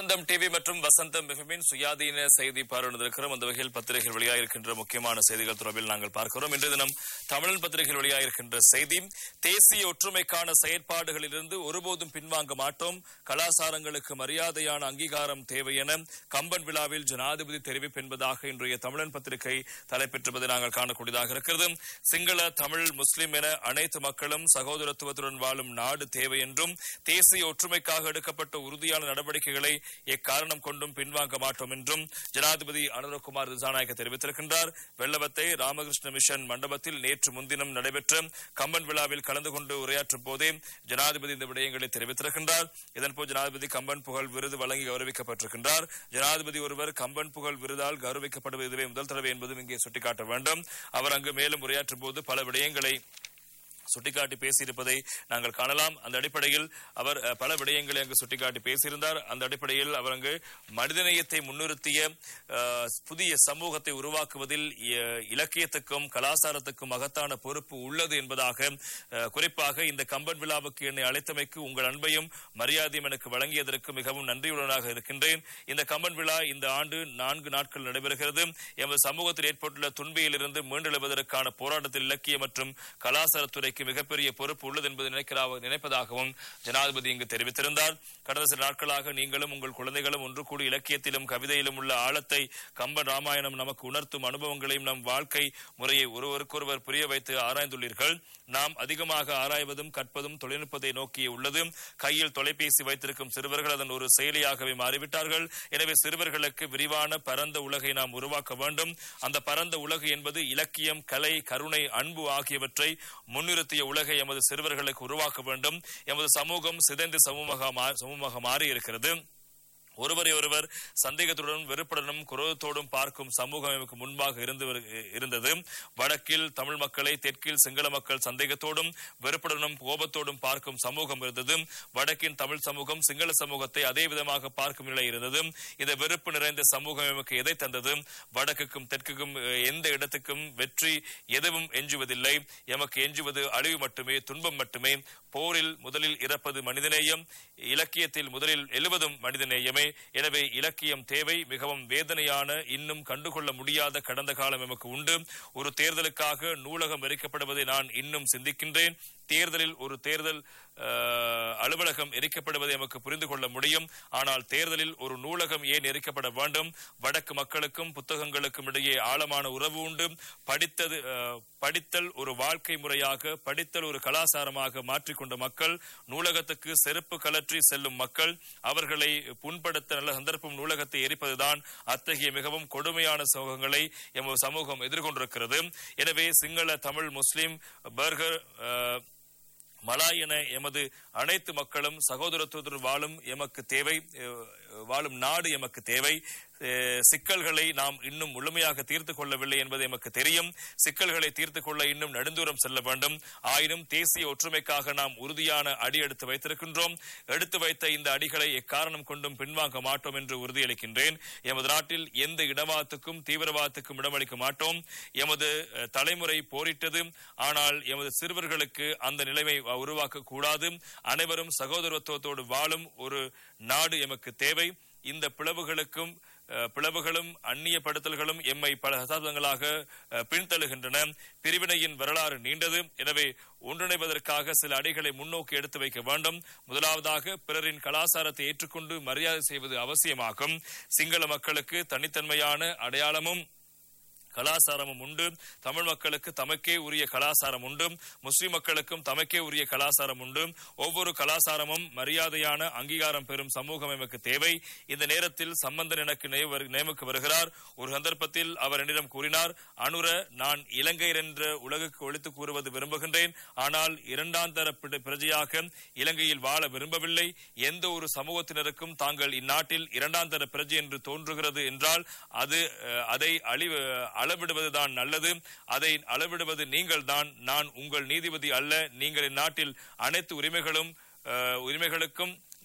வசந்தம் TV மற்றும் வசந்தம் மிகமின் சுயாதீன செய்தி பார்வையிட்டிருக்கிறோம் அந்த வகையில் பத்திரிகைகள் வெளியாகிருக்கின்ற முக்கியமான செய்திகள் தொடர்பில் நாங்கள் பார்க்கிறோம் இன்று தினம் தமிழன் பத்திரிகைகள் வெளியாகிருக்கின்ற செய்தி தேசிய ஒற்றுமைக்கான செயற்பாடுகளிலிருந்து ஒருபோதும் பின்வாங்க மாட்டோம் கலாசாரங்களுக்கு மரியாதையான அங்கீகாரம் தேவை என கம்பன் விழாவில் ஜனாதிபதி தெரிவிப்பு என்பதாக இன்றைய தமிழன் பத்திரிகை தலைப்பெற்றுவதை நாங்கள் காணக்கூடியதாக இருக்கிறது சிங்கள தமிழ் முஸ்லிம் என அனைத்து மக்களும் சகோதரத்துவத்துடன் வாழும் நாடு தேவை என்றும் தேசிய ஒற்றுமைக்காக எடுக்கப்பட்ட உறுதியான நடவடிக்கைகளை எக்காரணம் கொண்டும் பின்வாங்க மாட்டோம் என்றும் ஜனாதிபதி அனுரகுமார் திசாநாயக்க தெரிவித்திருக்கின்றார் வெள்ளவத்தை ராமகிருஷ்ண மிஷன் மண்டபத்தில் நேற்று முன்தினம் நடைபெற்ற கம்பன் விழாவில் கலந்து கொண்டு உரையாற்றும் போதே ஜனாதிபதி இந்த விடயங்களை தெரிவித்திருக்கின்றார் இதன்போது ஜனாதிபதி கம்பன் புகழ் விருது வழங்கி கௌரவிக்கப்பட்டிருக்கின்றார் ஜனாதிபதி ஒருவர் கம்பன் புகழ் விருதால் கௌரவிக்கப்படுவது இதுவே முதல் தடவை என்பதும் இங்கே சுட்டிக்காட்ட வேண்டும் அவர் அங்கு மேலும் உரையாற்றும் போது பல விடயங்களை சுட்டிக்காட்டி பேசியிருப்பதை நாங்கள் காணலாம் அந்த அடிப்படையில் அவர் அஹ், பல விடயங்களை அங்கு சுட்டிக்காட்டி பேசியிருந்தார் அந்த அடிப்படையில் அவர் அங்கு மனிதநேயத்தை முன்னிறுத்திய அஹ், புதிய சமூகத்தை உருவாக்குவதில் அஹ், இலக்கியத்துக்கும் கலாச்சாரத்துக்கும் மகத்தான பொறுப்பு உள்ளது என்பதாக அஹ், குறிப்பாக இந்த கம்பன் விழாவுக்கு என்னை அழைத்தமைக்கு உங்கள் அன்பையும் மரியாதையும் எனக்கு வழங்கியதற்கு மிகவும் நன்றியுள்ளனாக இருக்கின்றேன் இந்த கம்பன் விழா இந்த ஆண்டு நான்கு நாட்கள் நடைபெறுகிறது எமது சமூகத்தில் ஏற்பட்டுள்ள துன்பியிலிருந்து மீண்டெழுவதற்கான போராட்டத்தில் இலக்கிய மற்றும் கலாச்சாரத்துறைக்கு மிகப்பெரிய பொறுப்பு உள்ளது என்பதை நினைக்கிறா- நினைப்பதாகவும் ஜனாதிபதி இங்கு தெரிவித்திருந்தார் கடந்த சில நாட்களாக நீங்களும் உங்கள் குழந்தைகளும் ஒன்று கூடி இலக்கியத்திலும் கவிதையிலும் உள்ள ஆழத்தை கம்பன் ராமாயணம் நமக்கு உணர்த்தும் அனுபவங்களையும் நம் வாழ்க்கை முறையை ஒருவருக்கொருவர் புரிய வைத்து ஆராய்ந்துள்ளீர்கள் நாம் அதிகமாக ஆராய்வதும் கற்பதும் தொழில்நுட்பத்தை நோக்கியே உள்ளது கையில் தொலைபேசி வைத்திருக்கும் சிறுவர்கள் அதன் ஒரு செயலியாகவே மாறிவிட்டார்கள் எனவே சிறுவர்களுக்கு விரிவான பரந்த உலகை நாம் உருவாக்க வேண்டும் அந்த பரந்த உலகு என்பது இலக்கியம் கலை கருணை அன்பு ஆகியவற்றை முன்னிறுத்திய உலகை எமது சிறுவர்களுக்கு உருவாக்க வேண்டும் எமது சமூகம் சிதைந்த சமூகமாக மா- சமூகமாக மாறி இருக்கிறது ஒருவரை ஒருவர் சந்தேகத்துடனும் வெறுப்புடனும் குரோதத்தோடும் பார்க்கும் சமூகம் எமக்கு முன்பாக இருந்து வரு- இருந்தது வடக்கில் தமிழ் மக்களை தெற்கில் சிங்கள மக்கள் சந்தேகத்தோடும் வெறுப்புடனும் கோபத்தோடும் பார்க்கும் சமூகம் இருந்தது வடக்கின் தமிழ் சமூகம் சிங்கள சமூகத்தை அதே விதமாக பார்க்கும் நிலை இருந்தது இந்த வெறுப்பு நிறைந்த சமூகம் எமக்கு எதை தந்தது வடக்குக்கும் தெற்குக்கும் அஹ், எந்த இடத்துக்கும் வெற்றி எதுவும் எஞ்சுவதில்லை எமக்கு எஞ்சுவது அழிவு மட்டுமே துன்பம் மட்டுமே போரில் முதலில் இறப்பது மனிதநேயம் இலக்கியத்தில் முதலில் எழுவதும் மனிதநேயமே எனவே இலக்கியம் தேவை மிகவும் வேதனையான இன்னும் கண்டுகொள்ள முடியாத கடந்த காலம் எமக்கு உண்டு ஒரு தேர்தலுக்காக நூலகம் எரிக்கப்படுவதை நான் இன்னும் சிந்திக்கின்றேன் தேர்தலில் ஒரு தேர்தல் அஹ், அலுவலகம் எரிக்கப்படுவதை எமக்கு புரிந்து கொள்ள முடியும் ஆனால் தேர்தலில் ஒரு நூலகம் ஏன் எரிக்கப்பட வேண்டும் வடக்கு மக்களுக்கும் புத்தகங்களுக்கும் இடையே ஆழமான உறவு உண்டு படித்தது அஹ், படித்தல் ஒரு வாழ்க்கை முறையாக படித்தல் ஒரு கலாச்சாரமாக மாற்றிக்கொண்ட மக்கள் நூலகத்துக்கு செருப்பு கலற்றி செல்லும் மக்கள் அவர்களை புண்படுத்த நல்ல சந்தர்ப்பம் நூலகத்தை எரிப்பதுதான் அத்தகைய மிகவும் கொடுமையான சமூகங்களை எமது சமூகம் எதிர்கொண்டிருக்கிறது எனவே சிங்கள தமிழ் முஸ்லிம் பர்கர் அஹ், மலாய் என எமது அனைத்து மக்களும் சகோதரத்துவத்துடன் வாழும் எமக்கு தேவை அஹ், வாழும் நாடு எமக்கு தேவை அஹ், சிக்கல்களை நாம் இன்னும் முழுமையாக தீர்த்து கொள்ளவில்லை என்பது எமக்கு தெரியும் சிக்கல்களை தீர்த்து கொள்ள இன்னும் நெடுந்தூரம் செல்ல வேண்டும் ஆயினும் தேசிய ஒற்றுமைக்காக நாம் உறுதியான அடி எடுத்து வைத்திருக்கின்றோம் எடுத்து வைத்த இந்த அடிகளை எக்காரணம் கொண்டும் பின்வாங்க மாட்டோம் என்று உறுதியளிக்கின்றேன் எமது நாட்டில் எந்த இடவாதத்துக்கும் தீவிரவாதத்துக்கும் இடமளிக்க மாட்டோம் எமது அஹ், தலைமுறை போரிட்டது ஆனால் எமது சிறுவர்களுக்கு அந்த நிலைமை உருவாக்க கூடாது அனைவரும் சகோதரத்துவத்தோடு வாழும் ஒரு நாடு எமக்கு தேவை இந்த பிளவுகளுக்கும் அஹ், பிளவுகளும் அந்நியப்படுத்தல்களும் எம்மை பல சதாப்தங்களாக அஹ், பின்தள்ளுகின்றன பிரிவினையின் வரலாறு நீண்டது எனவே ஒன்றிணைவதற்காக சில அடிகளை முன்னோக்கி எடுத்து வைக்க வேண்டும் முதலாவதாக பிறரின் கலாச்சாரத்தை ஏற்றுக்கொண்டு மரியாதை செய்வது அவசியமாகும் சிங்கள மக்களுக்கு தனித்தன்மையான அடையாளமும் கலாச்சாரமும் உண்டு தமிழ் மக்களுக்கு தமக்கே உரிய கலாச்சாரம் உண்டு முஸ்லிம் மக்களுக்கும் தமக்கே உரிய கலாச்சாரம் உண்டு ஒவ்வொரு கலாச்சாரமும் மரியாதையான அங்கீகாரம் பெறும் சமூகம் எமக்கு தேவை இந்த நேரத்தில் சம்பந்தன் எனக்கு நினைவு- நினைவுக்கு வருகிறார் ஒரு சந்தர்ப்பத்தில் அவர் என்னிடம் கூறினார் அனுர நான் இலங்கையர் என்ற உலகுக்கு ஒழித்து கூறுவது விரும்புகின்றேன் ஆனால் இரண்டாம் தர பிட- பிரஜையாக இலங்கையில் வாழ விரும்பவில்லை எந்த ஒரு சமூகத்தினருக்கும் தாங்கள் இந்நாட்டில் இரண்டாம் தர பிரஜை என்று தோன்றுகிறது என்றால் அது அஹ், அதை அழிவு அளவிடுவதுதான் நல்லது அதை அளவிடுவது நீங்கள் தான் நான் உங்கள் நீதிபதி அல்ல நீங்கள் இந்நாட்டில் அனைத்து உரிமைகளும் அஹ், உரிமைகளுக்கும்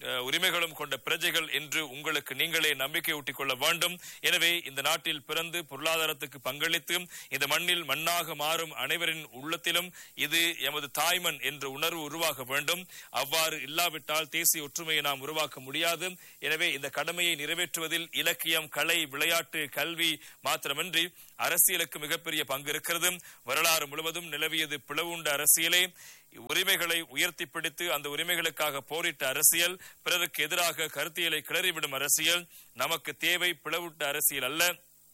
அஹ், உரிமைகளும் கொண்ட பிரஜைகள் என்று உங்களுக்கு நீங்களே நம்பிக்கை ஊட்டிக் கொள்ள வேண்டும் எனவே இந்த நாட்டில் பிறந்து பொருளாதாரத்துக்கு பங்களித்து இந்த மண்ணில் மண்ணாக மாறும் அனைவரின் உள்ளத்திலும் இது எமது தாய்மண் என்ற உணர்வு உருவாக வேண்டும் அவ்வாறு இல்லாவிட்டால் தேசிய ஒற்றுமையை நாம் உருவாக்க முடியாது எனவே இந்த கடமையை நிறைவேற்றுவதில் இலக்கியம் கலை விளையாட்டு கல்வி மாத்திரமின்றி அரசியலுக்கு மிகப்பெரிய பங்கு இருக்கிறது வரலாறு முழுவதும் நிலவியது பிளவுண்ட அரசியலே உரிமைகளை உயர்த்தி பிடித்து அந்த உரிமைகளுக்காக போரிட்ட அரசியல் பிறருக்கு எதிராக கருத்தியலை கிளறிவிடும் அரசியல் நமக்கு தேவை பிளவுட்ட அரசியல் அல்ல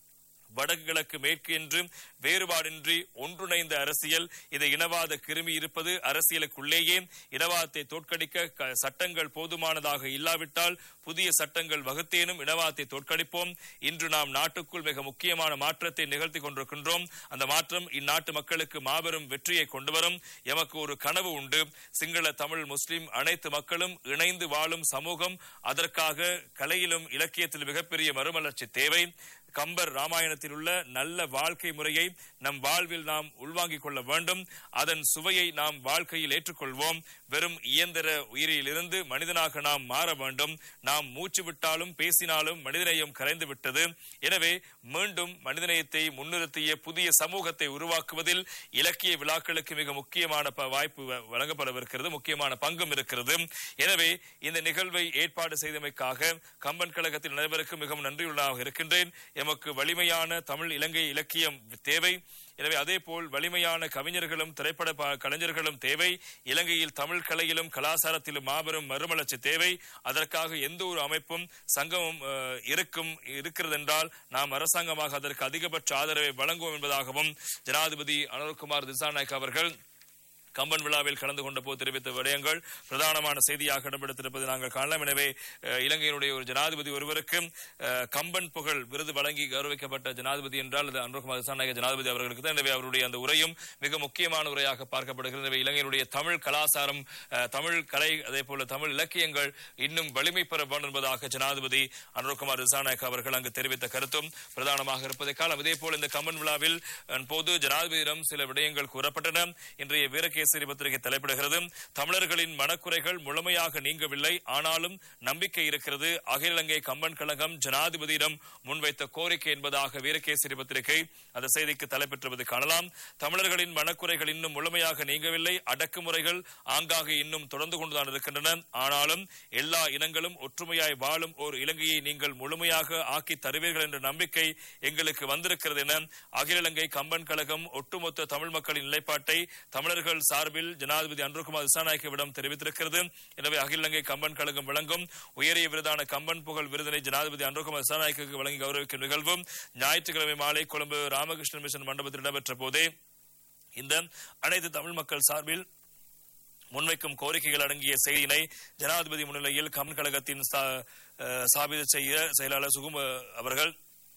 வடக்கு கிழக்கு மேற்கு என்று வேறுபாடின்றி ஒன்றிணைந்த அரசியல் இதை இனவாத கிருமி இருப்பது அரசியலுக்குள்ளேயே இனவாதத்தை தோற்கடிக்க க- சட்டங்கள் போதுமானதாக இல்லாவிட்டால் புதிய சட்டங்கள் வகுத்தேனும் இனவாதத்தை தோற்கடிப்போம் இன்று நாம் நாட்டுக்குள் மிக முக்கியமான மாற்றத்தை நிகழ்த்தி கொண்டிருக்கின்றோம் அந்த மாற்றம் இந்நாட்டு மக்களுக்கு மாபெரும் வெற்றியை கொண்டு வரும் எமக்கு ஒரு கனவு உண்டு சிங்கள தமிழ் முஸ்லிம் அனைத்து மக்களும் இணைந்து வாழும் சமூகம் அதற்காக கலையிலும் இலக்கியத்தில் மிகப்பெரிய மறுமலர்ச்சி தேவை கம்பர் ராமாயணத்தில் உள்ள நல்ல வாழ்க்கை முறையை நம் வாழ்வில் நாம் உள்வாங்கிக் கொள்ள வேண்டும் அதன் சுவையை நாம் வாழ்க்கையில் ஏற்றுக்கொள்வோம் வெறும் இயந்திர உயிரிலிருந்து மனிதனாக நாம் மாற வேண்டும் நாம் மூச்சு விட்டாலும் பேசினாலும் மனிதநேயம் கரைந்து விட்டது எனவே மீண்டும் மனிதநேயத்தை முன்னிறுத்திய புதிய சமூகத்தை உருவாக்குவதில் இலக்கிய விழாக்களுக்கு மிக முக்கியமான ப- வாய்ப்பு வ- வழங்கப்படவிருக்கிறது முக்கியமான பங்கும் இருக்கிறது எனவே இந்த நிகழ்வை ஏற்பாடு செய்தமைக்காக கம்பன் கழகத்தில் நடைபெறுக்கு மிகவும் நன்றியுள்ளதாக இருக்கின்றேன் எமக்கு வலிமையான தமிழ் இலங்கை இலக்கியம் தேவை எனவே அதேபோல் வலிமையான கவிஞர்களும் திரைப்பட ப- கலைஞர்களும் தேவை இலங்கையில் தமிழ் கலையிலும் கலாச்சாரத்திலும் மாபெரும் மறுமலர்ச்சி தேவை அதற்காக எந்த ஒரு அமைப்பும் சங்கமும் அஹ், இருக்கும் இருக்கிறது என்றால் நாம் அரசாங்கமாக அதற்கு அதிகபட்ச ஆதரவை வழங்குவோம் என்பதாகவும் ஜனாதிபதி அனுர்குமார் திசாநாயக் அவர்கள் கம்பன் விழாவில் கலந்து கொண்ட போது தெரிவித்த விடயங்கள் பிரதானமான செய்தியாக இடம்பெடுத்திருப்பதை நாங்கள் காணலாம் எனவே அஹ், இலங்கையினுடைய ஒரு ஜனாதிபதி ஒருவருக்கு அஹ், கம்பன் புகழ் விருது வழங்கி கௌரவிக்கப்பட்ட ஜனாதிபதி என்றால் அது அன்றுகுமார் திசாநாயக ஜனாதிபதி அவர்களுக்கு தான் எனவே அவருடைய அந்த உரையும் மிக முக்கியமான உரையாக பார்க்கப்படுகிறது எனவே இலங்கையினுடைய தமிழ் கலாச்சாரம் அஹ், தமிழ் கலை அதே போல தமிழ் இலக்கியங்கள் இன்னும் வலிமை பெற வேண்டும் என்பதாக ஜனாதிபதி அனுர்குமார் திசாநாயக் அவர்கள் அங்கு தெரிவித்த கருத்தும் பிரதானமாக இருப்பதை காலம் இதே போல இந்த கம்பன் விழாவில் அஹ், போது ஜனாதிபதியிடம் சில விடயங்கள் கூறப்பட்டன இன்றைய வீரகேசரி பத்திரிகை தலைப்பிடுகிறது தமிழர்களின் மனக்குறைகள் முழுமையாக நீங்கவில்லை ஆனாலும் நம்பிக்கை இருக்கிறது அகில இலங்கை கம்பன் கழகம் ஜனாதிபதியிடம் முன்வைத்த கோரிக்கை என்பதாக வீரகேசரி பத்திரிகை அந்த செய்திக்கு தலைப்பெற்றுவது காணலாம் தமிழர்களின் மனக்குறைகள் இன்னும் முழுமையாக நீங்கவில்லை அடக்குமுறைகள் ஆங்காக இன்னும் தொடர்ந்து கொண்டுதான் இருக்கின்றன ஆனாலும் எல்லா இனங்களும் ஒற்றுமையாய் வாழும் ஒரு இலங்கையை நீங்கள் முழுமையாக ஆக்கி தருவீர்கள் என்ற நம்பிக்கை எங்களுக்கு வந்திருக்கிறது என அகில இலங்கை கம்பன் கழகம் ஒட்டுமொத்த தமிழ் மக்களின் நிலைப்பாட்டை தமிழர்கள் சார்பில் ஜனாதிபதி அன்ருகுமார் திசாநாயக்கவிடம் தெரிவித்திருக்கிறது எனவே அகில இலங்கை கம்பன் கழகம் வழங்கும் உயரிய விருதான கம்பன் புகழ் விருதினை ஜனாதிபதி அன்ருகுமார் திசாநாயக்கு வழங்கி கௌரவிக்கும் நிகழ்வும் ஞாயிற்றுக்கிழமை மாலை கொழும்பு ராமகிருஷ்ணன் மிஷன் மண்டபத்தில் இடம்பெற்ற போதே இந்த அனைத்து தமிழ் மக்கள் சார்பில் முன்வைக்கும் கோரிக்கைகள் அடங்கிய செய்தியினை ஜனாதிபதி முன்னிலையில் கம்பன் கழகத்தின் சா- அஹ், சாபித செய்ய செயலாளர் சுகும அவர்கள்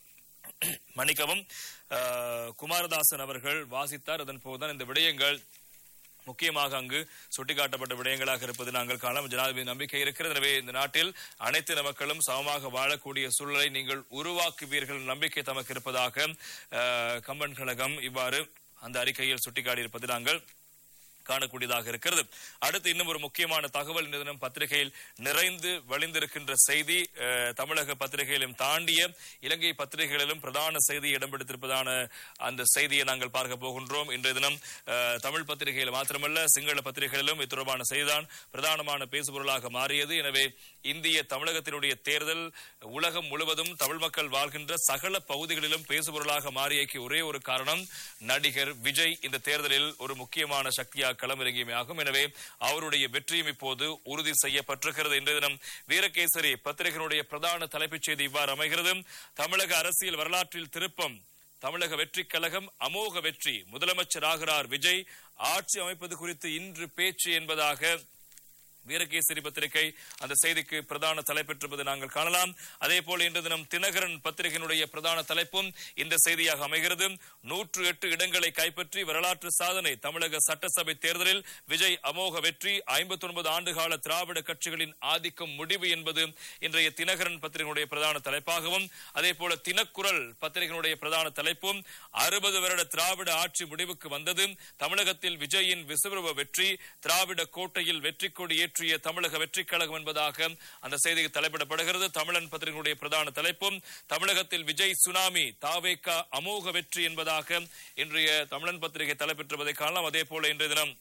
மன்னிக்கவும் அஹ், குமாரதாசன் அவர்கள் வாசித்தார் அதன் போதுதான் இந்த விடயங்கள் முக்கியமாக அங்கு சுட்டிக்காட்டப்பட்ட விடயங்களாக இருப்பது நாங்கள் காணலாம் ஜனாதிபதி நம்பிக்கை இருக்கிறது எனவே இந்த நாட்டில் அனைத்து இன மக்களும் சமமாக வாழக்கூடிய சூழலை நீங்கள் உருவாக்குவீர்கள் நம்பிக்கை தமக்கு இருப்பதாக அஹ், கம்பன் கழகம் இவ்வாறு அந்த அறிக்கையில் சுட்டிக்காட்டியிருப்பது நாங்கள் காணக்கூடியதாக இருக்கிறது அடுத்து இன்னும் ஒரு முக்கியமான தகவல் இந்த தினம் பத்திரிகையில் நிறைந்து வழிந்திருக்கின்ற செய்தி அஹ், தமிழக பத்திரிகையிலும் தாண்டிய இலங்கை பத்திரிகைகளிலும் பிரதான செய்தி இடம்பெடுத்திருப்பதான அந்த செய்தியை நாங்கள் பார்க்க போகின்றோம் இன்றைய தினம் அஹ், தமிழ் பத்திரிகையில் மாத்திரமல்ல சிங்கள பத்திரிகைகளிலும் இது தொடர்பான செய்திதான் பிரதானமான பேசுபொருளாக மாறியது எனவே இந்திய தமிழகத்தினுடைய தேர்தல் உலகம் முழுவதும் தமிழ் மக்கள் வாழ்கின்ற சகல பகுதிகளிலும் பேசுபொருளாக மாறியக்கு ஒரே ஒரு காரணம் நடிகர் விஜய் இந்த தேர்தலில் ஒரு முக்கியமான சக்தியாக களமிறங்கியமையாகும் எனவே அவருடைய வெற்றியும் இப்போது உறுதி செய்யப்பட்டிருக்கிறது இன்றைய தினம் வீரகேசரி பத்திரிகையினுடைய பிரதான தலைப்புச் செய்தி இவ்வாறு அமைகிறது தமிழக அரசியல் வரலாற்றில் திருப்பம் தமிழக வெற்றிக் கழகம் அமோக வெற்றி முதலமைச்சர் ஆகிறார் விஜய் ஆட்சி அமைப்பது குறித்து இன்று பேச்சு என்பதாக வீரகேசரி பத்திரிகை அந்த செய்திக்கு பிரதான தலைப்பெற்றிருப்பதை நாங்கள் காணலாம் அதே போல இன்று தினம் தினகரன் பத்திரிகையினுடைய பிரதான தலைப்பும் இந்த செய்தியாக அமைகிறது நூற்று எட்டு இடங்களை கைப்பற்றி வரலாற்று சாதனை தமிழக சட்டசபை தேர்தலில் விஜய் அமோக வெற்றி ஐம்பத்தி ஒன்பது ஆண்டுகால திராவிட கட்சிகளின் ஆதிக்கம் முடிவு என்பது இன்றைய தினகரன் பத்திரிகையினுடைய பிரதான தலைப்பாகவும் அதே போல தினக்குரல் பத்திரிகையினுடைய பிரதான தலைப்பும் அறுபது வருட திராவிட ஆட்சி முடிவுக்கு வந்தது தமிழகத்தில் விஜயின் விசுவரூப வெற்றி திராவிட கோட்டையில் வெற்றி கொடி ஏற்றி நிறைவேற்றிய தமிழக வெற்றிக் கழகம் என்பதாக அந்த செய்திக்கு தலைப்பிடப்படுகிறது தமிழன் பத்திரிகையுடைய பிரதான தலைப்பும் தமிழகத்தில் விஜய் சுனாமி தாவேக்கா அமோக வெற்றி என்பதாக இன்றைய தமிழன் பத்திரிகை தலைப்பெற்றுவதை காணலாம் அதே போல இன்றைய தினம்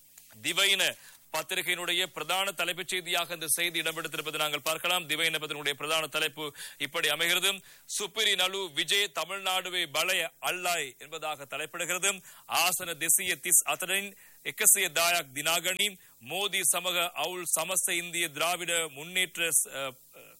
திவைன பத்திரிகையினுடைய பிரதான தலைப்புச் செய்தியாக இந்த செய்தி இடம்பெடுத்திருப்பதை நாங்கள் பார்க்கலாம் திவைன பத்திரிகையுடைய பிரதான தலைப்பு இப்படி அமைகிறது சுப்பிரி நலு விஜய் தமிழ்நாடுவே பலய அல்லாய் என்பதாக தலைப்பிடுகிறது ஆசன திசிய திஸ் அத்தனின் எக்கசிய தாயாக் தினாகணி மோதி சமக அவுல் சமஸ்த இந்திய திராவிட முன்னேற்ற அஹ்,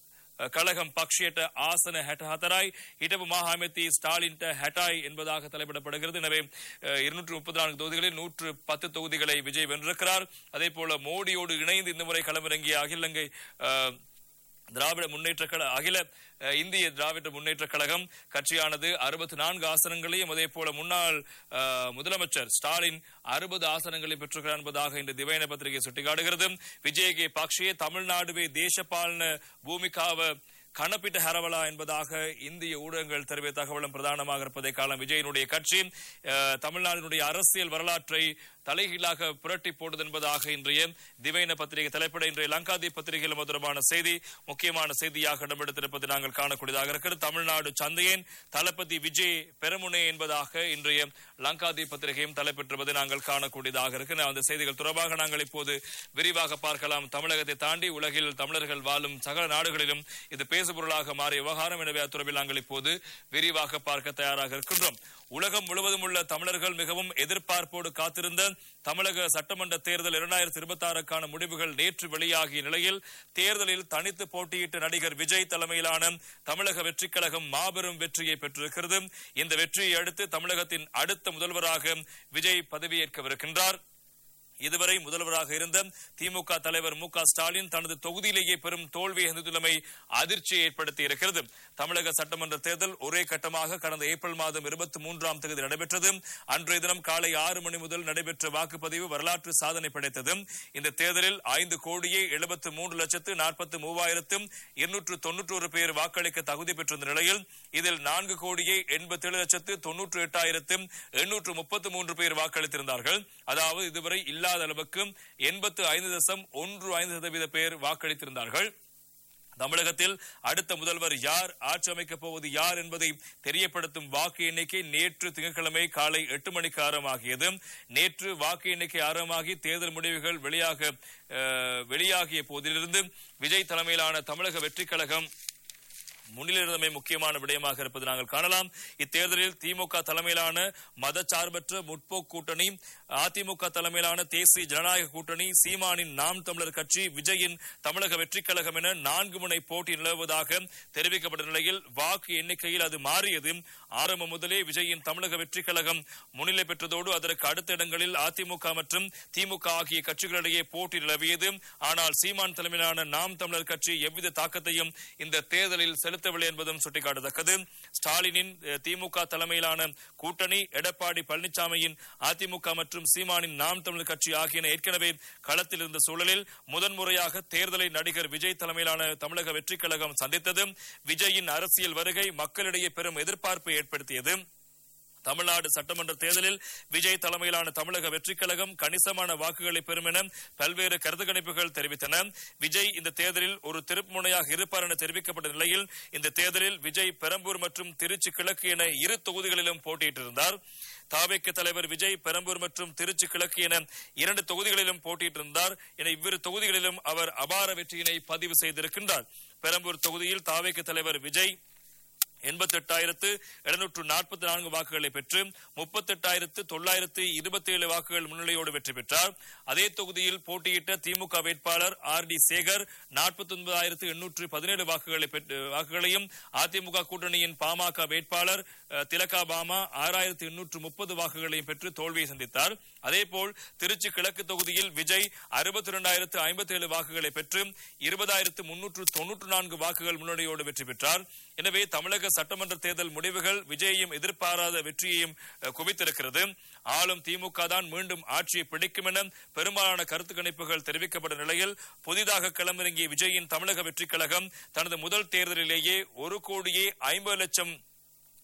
கழகம் பக்ஷியட்ட ஆசன ஹெட்ட ஹத்தராய் இடவு மாகாமத்தி ஸ்டாலின் ஹெட்டாய் என்பதாக தலைப்பிடப்படுகிறது எனவே இருநூற்று முப்பத்தி நான்கு தொகுதிகளில் நூற்று பத்து தொகுதிகளை விஜய் வென்றிருக்கிறார் அதே போல மோடியோடு இணைந்து இந்த முறை களமிறங்கிய அகில இலங்கை அஹ், திராவிட முன்னேற்ற கழக அகில அஹ், இந்திய திராவிட முன்னேற்ற கழகம் கட்சியானது அறுபத்தி நான்கு ஆசனங்களையும் அதே போல முன்னாள் அஹ், முதலமைச்சர் ஸ்டாலின் அறுபது ஆசனங்களை பெற்றுகிறார் என்பதாக இந்த திவைன பத்திரிகை சுட்டிக்காட்டுகிறது விஜயகே பாக்ஷியே தமிழ்நாடுவே தேசபாலன பூமிகாவ கணப்பிட்ட ஹரவலா என்பதாக இந்திய ஊடகங்கள் தெரிவித்த தகவலும் பிரதானமாக இருப்பதை காலம் விஜயனுடைய கட்சி அஹ், தமிழ்நாட்டினுடைய அரசியல் வரலாற்றை தலைகீழாக புரட்டி போடுது என்பதாக இன்றைய திவைன பத்திரிகை தலைப்பட இன்றைய லங்காதீப் பத்திரிகையில் தொடர்பான செய்தி முக்கியமான செய்தியாக இடம்பெடுத்திருப்பதை நாங்கள் காணக்கூடியதாக இருக்கிறது தமிழ்நாடு சந்தையன் தளபதி விஜய் பெருமுனை என்பதாக இன்றைய லங்காதீப் பத்திரிகையும் தலைப்பெற்றுவதை நாங்கள் காணக்கூடியதாக இருக்கு அந்த செய்திகள் தொடர்பாக நாங்கள் இப்போது விரிவாக பார்க்கலாம் தமிழகத்தை தாண்டி உலகில் தமிழர்கள் வாழும் சகல நாடுகளிலும் இது பேசுபொருளாக மாறிய விவகாரம் எனவே அத்துறவில் நாங்கள் இப்போது விரிவாக பார்க்க தயாராக இருக்கின்றோம் உலகம் முழுவதும் உள்ள தமிழர்கள் மிகவும் எதிர்பார்ப்போடு காத்திருந்த தமிழக சட்டமன்ற தேர்தல் இரண்டாயிரத்தி இருபத்தி ஆறுக்கான முடிவுகள் நேற்று வெளியாகிய நிலையில் தேர்தலில் தனித்து போட்டியிட்ட நடிகர் விஜய் தலைமையிலான தமிழக வெற்றிக் கழகம் மாபெரும் வெற்றியை பெற்றிருக்கிறது இந்த வெற்றியை அடுத்து தமிழகத்தின் அடுத்த முதல்வராக விஜய் பதவியேற்கவிருக்கின்றார் இதுவரை முதல்வராக இருந்த திமுக தலைவர் மு க ஸ்டாலின் தனது தொகுதியிலேயே பெரும் தோல்வியை சந்தித்துள்ளமை அதிர்ச்சியை ஏற்படுத்தி இருக்கிறது தமிழக சட்டமன்ற தேர்தல் ஒரே கட்டமாக கடந்த ஏப்ரல் மாதம் இருபத்தி மூன்றாம் தேதி நடைபெற்றது அன்றைய தினம் காலை ஆறு மணி முதல் நடைபெற்ற வாக்குப்பதிவு வரலாற்று சாதனை படைத்தது இந்த தேர்தலில் ஐந்து கோடியே எழுபத்து மூன்று லட்சத்து நாற்பத்தி மூவாயிரத்து இருநூற்று தொன்னூற்றோரு பேர் வாக்களிக்க தகுதி பெற்றிருந்த நிலையில் இதில் நான்கு கோடியே எண்பத்தேழு லட்சத்து தொன்னூற்று எட்டாயிரத்து எண்ணூற்று முப்பத்து மூன்று பேர் வாக்களித்திருந்தார்கள் அதாவது இதுவரை இல்லாத அளவுக்கு எண்பத்து ஐந்து தசம் ஒன்று ஐந்து சதவீத பேர் வாக்களித்திருந்தார்கள் தமிழகத்தில் அடுத்த முதல்வர் யார் ஆட்சி அமைக்கப் போவது யார் என்பதை தெரியப்படுத்தும் வாக்கு எண்ணிக்கை நேற்று திங்கட்கிழமை காலை எட்டு மணிக்கு ஆரம்பமாகியது நேற்று வாக்கு எண்ணிக்கை ஆரம்பமாகி தேர்தல் முடிவுகள் வெளியாக அஹ், வெளியாகிய போதிலிருந்து விஜய் தலைமையிலான தமிழக வெற்றிக் கழகம் முன்னிலிருந்தமை முக்கியமான விடயமாக இருப்பது நாங்கள் காணலாம் இத்தேர்தலில் திமுக தலைமையிலான மதச்சார்பற்ற முற்போக்கு கூட்டணி அதிமுக தலைமையிலான தேசிய ஜனநாயக கூட்டணி சீமானின் நாம் தமிழர் கட்சி விஜயின் தமிழக வெற்றிக் கழகம் என நான்கு முனை போட்டி நிலவுவதாக தெரிவிக்கப்பட்ட நிலையில் வாக்கு எண்ணிக்கையில் அது மாறியது ஆரம்பம் முதலே விஜயின் தமிழக வெற்றிக் கழகம் முன்னிலை பெற்றதோடு அதற்கு அடுத்த இடங்களில் அதிமுக மற்றும் திமுக ஆகிய கட்சிகளிடையே போட்டி நிலவியது ஆனால் சீமான் தலைமையிலான நாம் தமிழர் கட்சி எவ்வித தாக்கத்தையும் இந்த தேர்தலில் செலுத்தவில்லை என்பதும் சுட்டிக்காட்டத்தக்கது ஸ்டாலினின் அஹ், திமுக தலைமையிலான கூட்டணி எடப்பாடி பழனிசாமியின் அதிமுக மற்றும் சீமானின் நாம் தமிழர் கட்சி ஆகியன ஏற்கனவே களத்தில் இருந்த சூழலில் முதன்முறையாக தேர்தலை நடிகர் விஜய் தலைமையிலான தமிழக வெற்றிக் கழகம் சந்தித்தது விஜயின் அரசியல் வருகை மக்களிடையே பெரும் எதிர்பார்ப்பை ஏற்படுத்தியது தமிழ்நாடு சட்டமன்ற தேர்தலில் விஜய் தலைமையிலான தமிழக வெற்றிக் கழகம் கணிசமான வாக்குகளை பெறும் என பல்வேறு கருத்து கணிப்புகள் தெரிவித்தன விஜய் இந்த தேர்தலில் ஒரு திருப்பு முனையாக இருப்பார் என தெரிவிக்கப்பட்ட நிலையில் இந்த தேர்தலில் விஜய் பெரம்பூர் மற்றும் திருச்சி கிழக்கு என இரு தொகுதிகளிலும் போட்டியிட்டிருந்தார் தாவேக்கு தலைவர் விஜய் பெரம்பூர் மற்றும் திருச்சி கிழக்கு என இரண்டு தொகுதிகளிலும் போட்டியிட்டிருந்தார் என இவ்விரு தொகுதிகளிலும் அவர் அபார வெற்றியினை பதிவு செய்திருக்கின்றார் பெரம்பூர் தொகுதியில் தாவேக்கு தலைவர் விஜய் எண்பத்தி எட்டாயிரத்து எழுநூற்று நாற்பத்தி நான்கு வாக்குகளை பெற்று முப்பத்தெட்டாயிரத்து தொள்ளாயிரத்து இருபத்தி ஏழு வாக்குகள் முன்னிலையோடு வெற்றி பெற்றார் அதே தொகுதியில் போட்டியிட்ட திமுக வேட்பாளர் ஆர் டி சேகர் நாற்பத்தி ஒன்பதாயிரத்து எண்ணூற்று பதினேழு வாக்குகளை பெற்று வாக்குகளையும் அதிமுக கூட்டணியின் பாமக வேட்பாளர் அஹ், திலகா பாமா ஆறாயிரத்து எண்ணூற்று முப்பது வாக்குகளையும் பெற்று தோல்வியை சந்தித்தார் அதேபோல் திருச்சி கிழக்கு தொகுதியில் விஜய் அறுபத்தி இரண்டாயிரத்து ஐம்பத்தி ஏழு வாக்குகளை பெற்று இருபதாயிரத்து முன்னூற்று தொன்னூற்று நான்கு வாக்குகள் முன்னணியோடு வெற்றி பெற்றார் எனவே தமிழக சட்டமன்ற தேர்தல் முடிவுகள் விஜயையும் எதிர்பாராத வெற்றியையும் அஹ், குவித்திருக்கிறது ஆளும் திமுக தான் மீண்டும் ஆட்சியை பிடிக்கும் என பெரும்பாலான கருத்து கணிப்புகள் தெரிவிக்கப்பட்ட நிலையில் புதிதாக களமிறங்கிய விஜயின் தமிழக வெற்றிக் கழகம் தனது முதல் தேர்தலிலேயே ஒரு கோடியே ஐம்பது லட்சம்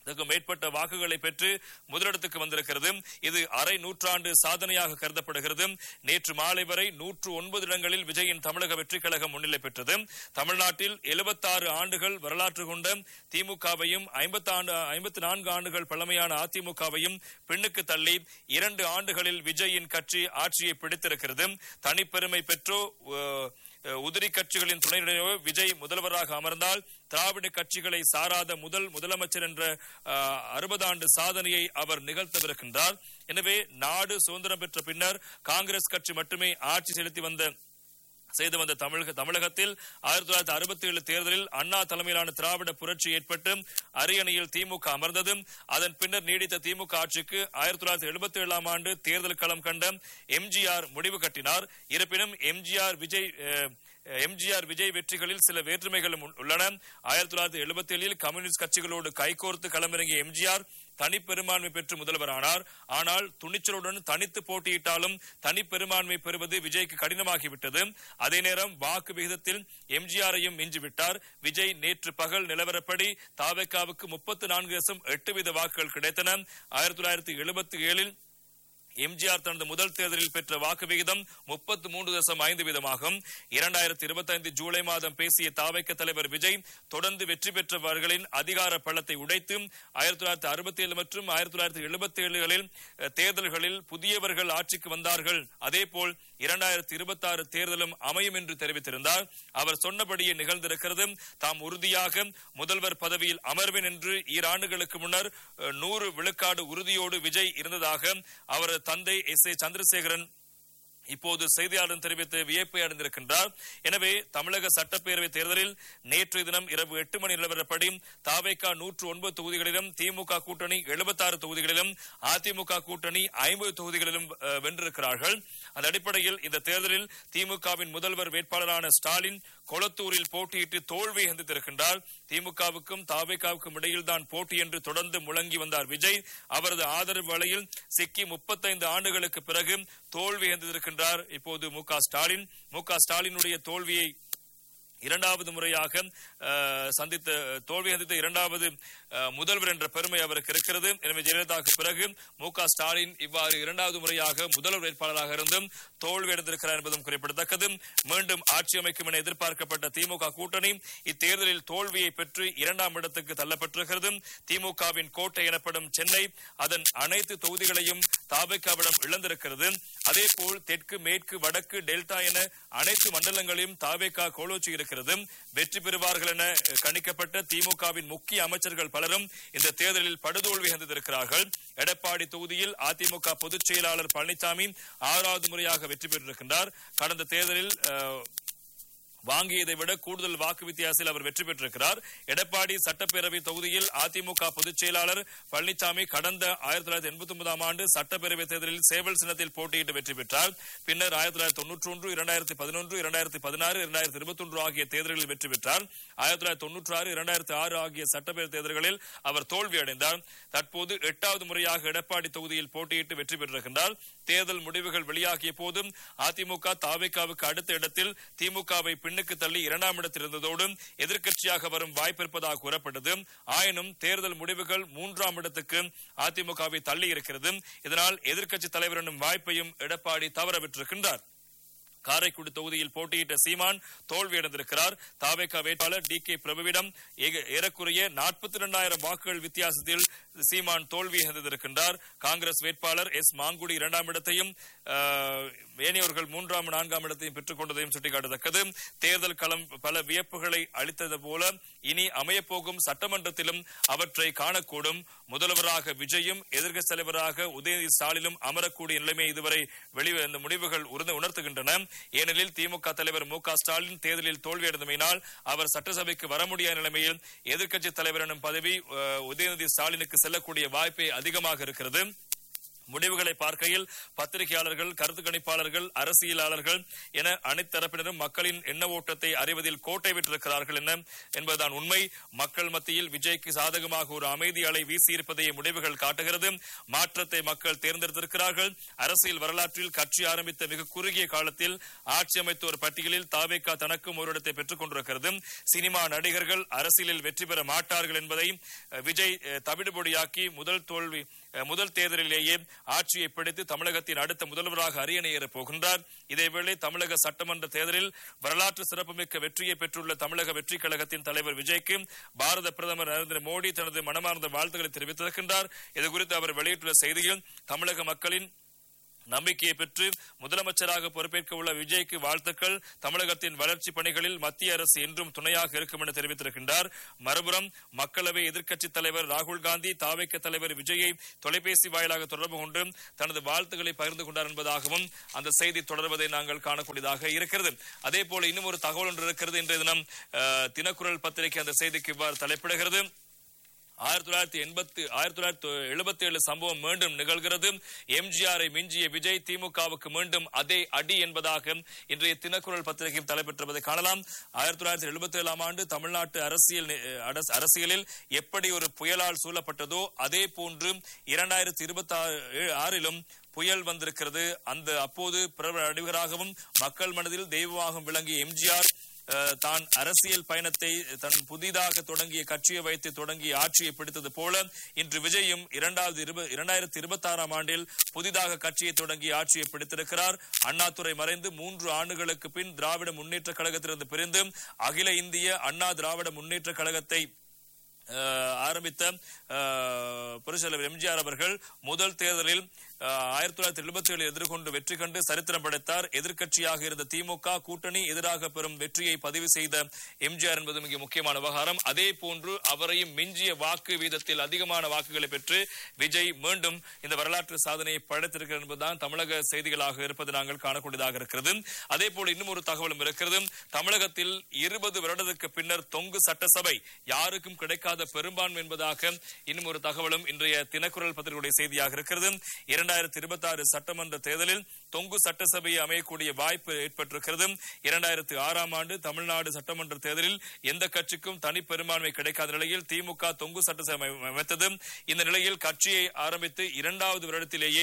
அதுக்கு மேற்பட்ட வாக்குகளை பெற்று முதலிடத்துக்கு வந்திருக்கிறது இது அரை நூற்றாண்டு சாதனையாக கருதப்படுகிறது நேற்று மாலை வரை நூற்று ஒன்பது இடங்களில் விஜயின் தமிழக வெற்றிக் கழகம் முன்னிலை பெற்றது தமிழ்நாட்டில் 76 ஆண்டுகள் வரலாற்று கொண்ட திமுகவையும் ஐம்பத்தி ஆண்டு ஐம்பத்தி நான்கு ஆண்டுகள் பழமையான அதிமுகவையும் பின்னுக்கு தள்ளி இரண்டு ஆண்டுகளில் விஜயின் கட்சி ஆட்சியை பிடித்திருக்கிறது தனிப்பெருமை பெற்றோ அஹ், உதிரி கட்சிகளின் துணையுடனோ விஜய் முதல்வராக அமர்ந்தால் திராவிட கட்சிகளை சாராத முதல் முதலமைச்சர் என்ற அறுபது ஆண்டு சாதனையை அவர் நிகழ்த்தவிருக்கின்றார் எனவே நாடு சுதந்திரம் பெற்ற பின்னர் காங்கிரஸ் கட்சி மட்டுமே ஆட்சி செலுத்தி வந்த செய்து வந்த தமிழக தமிழகத்தில் ஆயிரத்தி தொள்ளாயிரத்தி அறுபத்தி ஏழு தேர்தலில் அண்ணா தலைமையிலான திராவிட புரட்சி ஏற்பட்டு அரியணையில் திமுக அமர்ந்தது அதன் பின்னர் நீடித்த திமுக ஆட்சிக்கு ஆயிரத்தி தொள்ளாயிரத்தி எழுபத்தி ஏழாம் ஆண்டு தேர்தல் களம் கண்ட எம்ஜிஆர் முடிவு கட்டினார் இருப்பினும் எம்ஜிஆர் விஜய் அஹ், எம்ஜிஆர் விஜய் வெற்றிகளில் சில வேற்றுமைகளும் உள்- உள்ளன ஆயிரத்தி தொள்ளாயிரத்தி எழுபத்தி ஏழில் கம்யூனிஸ்ட் கட்சிகளோடு கைகோர்த்து களமிறங்கிய எம்ஜிஆர் தனிப்பெரும்பான்மை பெற்று முதல்வரானார் ஆனால் துணிச்சலுடன் தனித்து போட்டியிட்டாலும் தனிப்பெரும்பான்மை பெறுவது விஜய்க்கு கடினமாகிவிட்டது அதே நேரம் வாக்கு விகிதத்தில் எம்ஜிஆரையும் மிஞ்சிவிட்டார் விஜய் நேற்று பகல் நிலவரப்படி தாவேக்காவுக்கு முப்பத்து நான்கு தசம் எட்டு வீத வாக்குகள் கிடைத்தன ஆயிரத்தி தொள்ளாயிரத்தி எழுபத்தி ஏழில் எம்ஜிஆர் தனது முதல் தேர்தலில் பெற்ற வாக்கு விகிதம் முப்பத்து மூன்று தசம் ஐந்து வீதமாகும் இரண்டாயிரத்தி இருபத்தி ஐந்து ஜூலை மாதம் பேசிய தாவைக்க தலைவர் விஜய் தொடர்ந்து வெற்றி பெற்றவர்களின் அதிகார பள்ளத்தை உடைத்து ஆயிரத்தி தொள்ளாயிரத்தி அறுபத்தி ஏழு மற்றும் ஆயிரத்தி தொள்ளாயிரத்தி எழுபத்தி ஏழுகளில் தேர்தல்களில் புதியவர்கள் ஆட்சிக்கு வந்தார்கள் அதேபோல் இரண்டாயிரத்தி இருபத்தி ஆறு தேர்தலும் அமையும் என்று தெரிவித்திருந்தார் அவர் சொன்னபடியே நிகழ்ந்திருக்கிறது தாம் உறுதியாக முதல்வர் பதவியில் அமர்வேன் என்று ஈராண்டுகளுக்கு முன்னர் அஹ், நூறு விழுக்காடு உறுதியோடு விஜய் இருந்ததாக அவரது தந்தை எஸ் ஏ சந்திரசேகரன் இப்போது செய்தியாளர் தெரிவித்து வியப்பை அடைந்திருக்கின்றார் எனவே தமிழக சட்டப்பேரவை தேர்தலில் நேற்று தினம் இரவு எட்டு மணி நிலவரப்படி தாவேகா நூற்று ஒன்பது தொகுதிகளிலும் திமுக கூட்டணி 76 தொகுதிகளிலும் அதிமுக கூட்டணி ஐம்பது தொகுதிகளிலும் அஹ், வென்றிருக்கிறார்கள் அந்த அடிப்படையில் இந்த தேர்தலில் திமுகவின் முதல்வர் வேட்பாளரான ஸ்டாலின் கொளத்தூரில் போட்டியிட்டு தோல்வி சந்தித்திருக்கின்றார் திமுகவுக்கும் தாவேகாவுக்கும் இடையில் தான் போட்டி என்று தொடர்ந்து முழங்கி வந்தார் விஜய் அவரது ஆதரவு வலையில் சிக்கி முப்பத்தைந்து ஆண்டுகளுக்கு பிறகு தோல்வி சந்தித்திருக்கின்றார் இப்போது மு க ஸ்டாலின் மு க ஸ்டாலினுடைய தோல்வியை இரண்டாவது முறையாக அஹ், சந்தித்த தோல்வி சந்தித்த இரண்டாவது அஹ், முதல்வர் என்ற பெருமை அவருக்கு இருக்கிறது எனவே ஜெயலலிதாவுக்கு பிறகு மு க ஸ்டாலின் இவ்வாறு இரண்டாவது முறையாக முதல்வர் வேட்பாளராக இருந்தும் தோல்வி அடைந்திருக்கிறார் என்பதும் குறிப்பிடத்தக்கது மீண்டும் ஆட்சி அமைக்கும் என எதிர்பார்க்கப்பட்ட திமுக கூட்டணி இத்தேர்தலில் தோல்வியை பெற்று இரண்டாம் இடத்துக்கு தள்ளப்பட்டிருக்கிறது திமுகவின் கோட்டை எனப்படும் சென்னை அதன் அனைத்து தொகுதிகளையும் தாவேக்காவிடம் இழந்திருக்கிறது அதேபோல் தெற்கு மேற்கு வடக்கு டெல்டா என அனைத்து மண்டலங்களையும் தாவேக்கா கோலோச்சி இருக்கிறது வெற்றி பெறுவார்கள் என கணிக்கப்பட்ட திமுகவின் முக்கிய அமைச்சர்கள் பலரும் இந்த தேர்தலில் படுதோல்வி சந்தித்திருக்கிறார்கள் எடப்பாடி தொகுதியில் அதிமுக பொதுச் செயலாளர் பழனிசாமி ஆறாவது முறையாக வெற்றி பெற்றிருக்கின்றார் கடந்த தேர்தலில் அஹ், வாங்கியதை விட கூடுதல் வாக்கு வித்தியாசத்தில் அவர் வெற்றி பெற்றிருக்கிறார் எடப்பாடி சட்டப்பேரவை தொகுதியில் அதிமுக பொதுச் செயலாளர் பழனிசாமி கடந்த ஆயிரத்தி தொள்ளாயிரத்தி எண்பத்தி ஒன்பதாம் ஆண்டு சட்டப்பேரவை தேர்தலில் சேவல் சின்னத்தில் போட்டியிட்டு வெற்றி பெற்றார் பின்னர் ஆயிரத்தி தொள்ளாயிரத்தி தொன்னூற்றி ஒன்று இரண்டாயிரத்தி பதினொன்று இரண்டாயிரத்தி பதினாறு இரண்டாயிரத்தி இருபத்தி ஒன்று ஆகிய தேர்தல்களில் வெற்றி பெற்றார் ஆயிரத்தி தொள்ளாயிரத்தி தொன்னூற்றி ஆறு இரண்டாயிரத்தி ஆறு ஆகிய சட்டப்பேரவை தேர்தல்களில் அவர் தோல்வி அடைந்தார் தற்போது எட்டாவது முறையாக எடப்பாடி தொகுதியில் போட்டியிட்டு வெற்றி பெற்றிருக்கின்றார் தேர்தல் முடிவுகள் வெளியாகிய போதும் அதிமுக தாவேக்காவுக்கு அடுத்த இடத்தில் திமுகவை பின்னுக்கு தள்ளி இரண்டாம் இடத்தில் இருந்ததோடு எதிர்க்கட்சியாக வரும் வாய்ப்பிருப்பதாக கூறப்பட்டது ஆயினும் தேர்தல் முடிவுகள் மூன்றாம் இடத்துக்கு அதிமுகவை தள்ளி இருக்கிறது இதனால் எதிர்க்கட்சி தலைவர் எனும் வாய்ப்பையும் எடப்பாடி தவறவிட்டிருக்கின்றார் காரைக்குடி தொகுதியில் போட்டியிட்ட சீமான் தோல்வியடைந்திருக்கிறார் தாவேகா வேட்பாளர் டி கே பிரபுவிடம் ஏக- ஏறக்குறைய நாற்பத்தி இரண்டாயிரம் வாக்குகள் வித்தியாசத்தில் சீமான் தோல்வி அடைந்திருக்கின்றார் காங்கிரஸ் வேட்பாளர் எஸ் மாங்குடி இரண்டாம் இடத்தையும் ஆஹ், ஏனையோர்கள் மூன்றாம் நான்காம் இடத்தையும் பெற்றுக் கொண்டதையும் சுட்டிக்காட்டத்தக்கது தேர்தல் களம் பல வியப்புகளை அளித்தது போல இனி அமையப்போகும் சட்டமன்றத்திலும் அவற்றை காணக்கூடும் முதல்வராக விஜயும் எதிர்க்கட்சி தலைவராக உதயநிதி ஸ்டாலினும் அமரக்கூடிய நிலைமை இதுவரை வெளி இந்த முடிவுகள் உணர்ந்து உணர்த்துகின்றன ஏனெனில் திமுக தலைவர் மு க ஸ்டாலின் தேர்தலில் தோல்வியடைந்தமையினால் அவர் சட்டசபைக்கு வர முடியாத நிலைமையில் எதிர்க்கட்சி தலைவர் எனும் பதவி அஹ், உதயநிதி ஸ்டாலினுக்கு செல்லக்கூடிய வாய்ப்பே அதிகமாக இருக்கிறது முடிவுகளை பார்க்கையில் பத்திரிகையாளர்கள் கருத்து கணிப்பாளர்கள் அரசியலாளர்கள் என அனைத்து தரப்பினரும் மக்களின் எண்ண ஓட்டத்தை அறிவதில் கோட்டை விட்டிருக்கிறார்கள் என்ன என்பதுதான் உண்மை மக்கள் மத்தியில் விஜய்க்கு சாதகமாக ஒரு அமைதி அலை வீசியிருப்பதையே முடிவுகள் காட்டுகிறது மாற்றத்தை மக்கள் தேர்ந்தெடுத்திருக்கிறார்கள் அரசியல் வரலாற்றில் கட்சி ஆரம்பித்த மிக குறுகிய காலத்தில் ஆட்சி அமைத்தோர் பட்டியலில் தாவேக்கா தனக்கும் ஒரு இடத்தை பெற்றுக் கொண்டிருக்கிறது சினிமா நடிகர்கள் அரசியலில் வெற்றி பெற மாட்டார்கள் என்பதை அஹ், விஜய் அஹ், தவிடுபொடியாக்கி முதல் தோல்வி அஹ், முதல் தேர்தலிலேயே ஆட்சியை பிடித்து தமிழகத்தின் அடுத்த முதல்வராக அரியணையேறப் போகின்றார் இதேவேளை தமிழக சட்டமன்ற தேர்தலில் வரலாற்று சிறப்புமிக்க வெற்றியை பெற்றுள்ள தமிழக வெற்றிக் கழகத்தின் தலைவர் விஜய்க்கு பாரத பிரதமர் நரேந்திர மோடி தனது மனமார்ந்த வாழ்த்துக்களை தெரிவித்திருக்கின்றார் இதுகுறித்து அவர் வெளியிட்டுள்ள செய்தியில் தமிழக மக்களின் நம்பிக்கையை பெற்று முதலமைச்சராக பொறுப்பேற்க உள்ள விஜய்க்கு வாழ்த்துக்கள் தமிழகத்தின் வளர்ச்சி பணிகளில் மத்திய அரசு என்றும் துணையாக இருக்கும் என தெரிவித்திருக்கின்றார் மறுபுறம் மக்களவை எதிர்க்கட்சித் தலைவர் ராகுல் காந்தி தாவைக்க தலைவர் விஜயை தொலைபேசி வாயிலாக தொடர்பு கொண்டு தனது வாழ்த்துக்களை பகிர்ந்து கொண்டார் என்பதாகவும் அந்த செய்தி தொடர்வதை நாங்கள் காணக்கூடியதாக இருக்கிறது அதே போல இன்னும் ஒரு தகவல் ஒன்று இருக்கிறது இன்றைய தினம் அஹ், தினக்குரல் பத்திரிகை அந்த செய்திக்கு இவ்வாறு தலைப்பிடுகிறது ஆயிரத்தி தொள்ளாயிரத்தி எண்பத்தி ஆயிரத்தி தொள்ளாயிரத்தி எழுபத்தி ஏழு சம்பவம் மீண்டும் நிகழ்கிறது எம்ஜிஆரை மிஞ்சிய விஜய் திமுகவுக்கு மீண்டும் அதே அடி என்பதாக இன்றைய தினக்குரல் பத்திரிகையில் தலைப்பெற்றிருப்பதை காணலாம் ஆயிரத்தி தொள்ளாயிரத்தி எழுபத்தி ஏழாம் ஆண்டு தமிழ்நாட்டு அரசியல் நி- அரச- அரசியலில் எப்படி ஒரு புயலால் சூழப்பட்டதோ அதே போன்று இரண்டாயிரத்தி இருபத்தி ஆறிலும் புயல் வந்திருக்கிறது அந்த அப்போது பிரபல நடிகராகவும் மக்கள் மனதில் தெய்வமாகவும் விளங்கிய எம்ஜிஆர் அஹ், தான் அரசியல் பயணத்தை தன் புதிதாக தொடங்கிய கட்சியை வைத்து தொடங்கிய ஆட்சியை பிடித்தது போல இன்று விஜயும் இரண்டாவது இருப- இரண்டாயிரத்தி இருபத்தி ஆறாம் ஆண்டில் புதிதாக கட்சியை தொடங்கி ஆட்சியை பிடித்திருக்கிறார் அண்ணாதுரை மறைந்து மூன்று ஆண்டுகளுக்கு பின் திராவிட முன்னேற்ற கழகத்திலிருந்து பிரிந்து அகில இந்திய அண்ணா திராவிட முன்னேற்ற கழகத்தை அஹ், ஆரம்பித்த அஹ், புரட்சியாளர் எம்ஜிஆர் அவர்கள் முதல் தேர்தலில் அஹ், ஆயிரத்தி தொள்ளாயிரத்தி எழுபத்தி ஏழு எதிர்கொண்டு வெற்றி கண்டு சரித்திரம் படைத்தார் எதிர்க்கட்சியாக இருந்த திமுக கூட்டணி எதிராக பெறும் வெற்றியை பதிவு செய்த எம்ஜிஆர் என்பது மிக முக்கியமான விவகாரம் அதே போன்று அவரையும் மிஞ்சிய வாக்கு வீதத்தில் அதிகமான வாக்குகளை பெற்று விஜய் மீண்டும் இந்த வரலாற்று சாதனையை படைத்திருக்கிறார் என்பதுதான் தமிழக செய்திகளாக இருப்பது நாங்கள் காணக்கூடியதாக இருக்கிறது அதே போல இன்னும் ஒரு தகவலும் இருக்கிறது தமிழகத்தில் இருபது வருடத்துக்கு பின்னர் தொங்கு சட்டசபை யாருக்கும் கிடைக்காத பெரும்பான்மை என்பதாக இன்னும் ஒரு தகவலும் இன்றைய தினக்குரல் பத்திரிகையுடைய செய்தியாக இருக்கிறது இரண்டாயிரத்தி இருபத்தி ஆறு சட்டமன்ற தேர்தலில் தொங்கு சட்டசபை அமையக்கூடிய வாய்ப்பு ஏற்பட்டிருக்கிறது இரண்டாயிரத்தி ஆறாம் ஆண்டு தமிழ்நாடு சட்டமன்ற தேர்தலில் எந்த கட்சிக்கும் தனி பெரும்பான்மை கிடைக்காத நிலையில் திமுக தொங்கு சட்டசபை அமைத்தது இந்த நிலையில் கட்சியை ஆரம்பித்து இரண்டாவது வருடத்திலேயே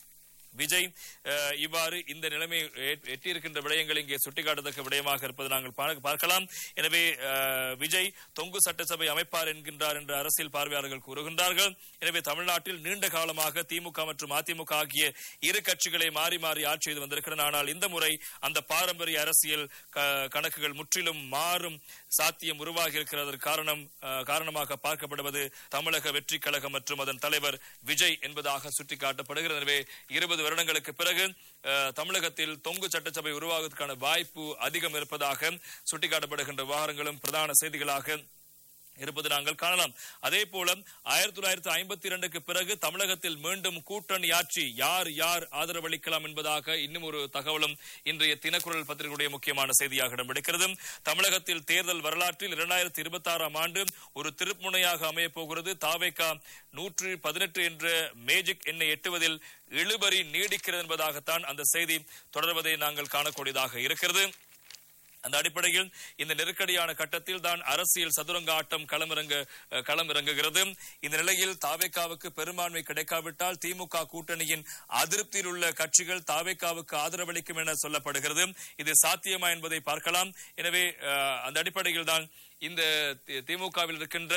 விஜய் அஹ், இவ்வாறு இந்த நிலைமை எட்- எட்டியிருக்கின்ற விடயங்கள் இங்கே சுட்டிக்காட்டத்தக்க விடயமாக இருப்பது நாங்கள் பார்க்க- பார்க்கலாம் எனவே அஹ், விஜய் தொங்கு சட்டசபை அமைப்பார் என்கின்றார் என்று அரசியல் பார்வையாளர்கள் கூறுகின்றார்கள் எனவே தமிழ்நாட்டில் நீண்ட காலமாக திமுக மற்றும் அதிமுக ஆகிய இரு கட்சிகளை மாறி மாறி ஆட்சி செய்து வந்திருக்கின்றன ஆனால் இந்த முறை அந்த பாரம்பரிய அரசியல் க- கணக்குகள் முற்றிலும் மாறும் சாத்தியம் உருவாகி இருக்கிறது காரணம் அஹ், காரணமாக பார்க்கப்படுவது தமிழக வெற்றி கழகம் மற்றும் அதன் தலைவர் விஜய் என்பதாக சுட்டிக்காட்டப்படுகிறது எனவே இருபது வருடங்களுக்கு பிறகு அஹ், தமிழகத்தில் தொங்கு சட்டசபை உருவாகுவதற்கான வாய்ப்பு அதிகம் இருப்பதாக சுட்டிக்காட்டப்படுகின்ற விவகாரங்களும் பிரதான செய்திகளாக இருப்பது நாங்கள் காணலாம் அதே போல ஆயிரத்தி தொள்ளாயிரத்தி ஐம்பத்தி இரண்டுக்கு பிறகு தமிழகத்தில் மீண்டும் கூட்டணி ஆட்சி யார் யார் ஆதரவளிக்கலாம் என்பதாக இன்னும் ஒரு தகவலும் இன்றைய தினக்குரல் பத்திரிகையுடைய முக்கியமான செய்தியாக இடம்பெடுக்கிறது தமிழகத்தில் தேர்தல் வரலாற்றில் இரண்டாயிரத்தி இருபத்தி ஆறாம் ஆண்டு ஒரு திருப்புமுனையாக அமையப் போகிறது தாவேகா நூற்று பதினெட்டு என்ற மேஜிக் எண்ணை எட்டுவதில் இழுபறி நீடிக்கிறது என்பதாகத்தான் அந்த செய்தி தொடர்வதை நாங்கள் காணக்கூடியதாக இருக்கிறது அந்த அடிப்படையில் இந்த நெருக்கடியான கட்டத்தில் தான் அரசியல் சதுரங்க ஆட்டம் களமிறங்க அஹ், களமிறங்குகிறது இந்த நிலையில் தாவேக்காவுக்கு பெரும்பான்மை கிடைக்காவிட்டால் திமுக கூட்டணியின் அதிருப்தியில் உள்ள கட்சிகள் தாவேக்காவுக்கு ஆதரவளிக்கும் என சொல்லப்படுகிறது இது சாத்தியமா என்பதை பார்க்கலாம் எனவே அஹ், அந்த அடிப்படையில் தான் இந்த தி- திமுகவில் இருக்கின்ற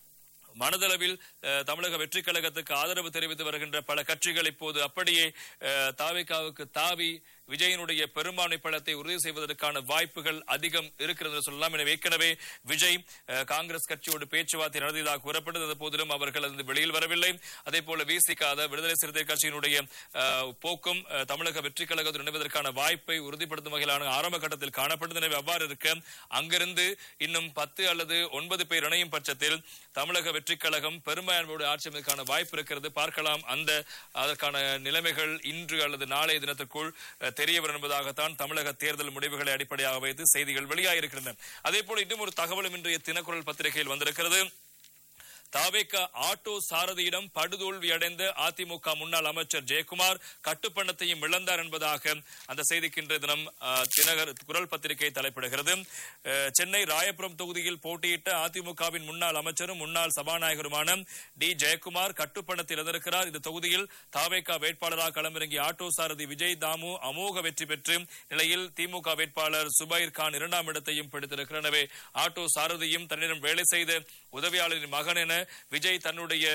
மனதளவில் அஹ், தமிழக வெற்றிக் கழகத்துக்கு ஆதரவு தெரிவித்து வருகின்ற பல கட்சிகள் இப்போது அப்படியே அஹ், தாவேக்காவுக்கு தாவி விஜயனுடைய பெரும்பான்மை பலத்தை உறுதி செய்வதற்கான வாய்ப்புகள் அதிகம் இருக்கிறது என்று சொல்லலாம் எனவே ஏற்கனவே விஜய் அஹ், காங்கிரஸ் கட்சியோடு பேச்சுவார்த்தை நடத்தியதாக கூறப்பட்டது போதிலும் அவர்கள் அது வெளியில் வரவில்லை அதே போல விசிகாத விடுதலை சிறுத்தை கட்சியினுடைய அஹ், போக்கும் அஹ், தமிழக வெற்றிக் கழகத்தில் இணைவதற்கான வாய்ப்பை உறுதிப்படுத்தும் வகையிலான ஆரம்ப கட்டத்தில் காணப்பட்டது எனவே அவ்வாறு இருக்க அங்கிருந்து இன்னும் பத்து அல்லது ஒன்பது பேர் இணையும் பட்சத்தில் தமிழக வெற்றிக் கழகம் பெரும்பான்மையோடு ஆட்சி அமைப்பதற்கான வாய்ப்பு இருக்கிறது பார்க்கலாம் அந்த அதற்கான நிலைமைகள் இன்று அல்லது நாளைய தினத்திற்குள் அஹ், தெரிய வரும் என்பதாகத்தான் தமிழக தேர்தல் முடிவுகளை அடிப்படையாக வைத்து செய்திகள் வெளியாகியிருக்கின்றன அதே போல இன்னும் ஒரு தகவலும் இன்றைய தினக்குரல் பத்திரிகையில் வந்திருக்கிறது தாவேக ஆட்டோ சாரதியிடம் படுதோல்வி அடைந்த அதிமுக முன்னாள் அமைச்சர் ஜெயக்குமார் கட்டுப்பணத்தையும் இழந்தார் என்பதாக அந்த செய்திக்கு இன்றைய தினம் அஹ், தினகர் குரல் பத்திரிகை தலைப்பிடுகிறது அஹ், சென்னை ராயபுரம் தொகுதியில் போட்டியிட்ட அதிமுகவின் முன்னாள் அமைச்சரும் முன்னாள் சபாநாயகருமான டி ஜெயக்குமார் கட்டுப்பணத்தில் இழந்திருக்கிறார் இந்த தொகுதியில் தாவேகா வேட்பாளராக களமிறங்கிய ஆட்டோ சாரதி விஜய் தாமு அமோக வெற்றி பெற்று நிலையில் திமுக வேட்பாளர் சுபைர் கான் இரண்டாம் இடத்தையும் பிடித்திருக்கிறார் எனவே ஆட்டோ சாரதியும் தன்னிடம் வேலை செய்த உதவியாளரின் மகன் என விஜய் தன்னுடைய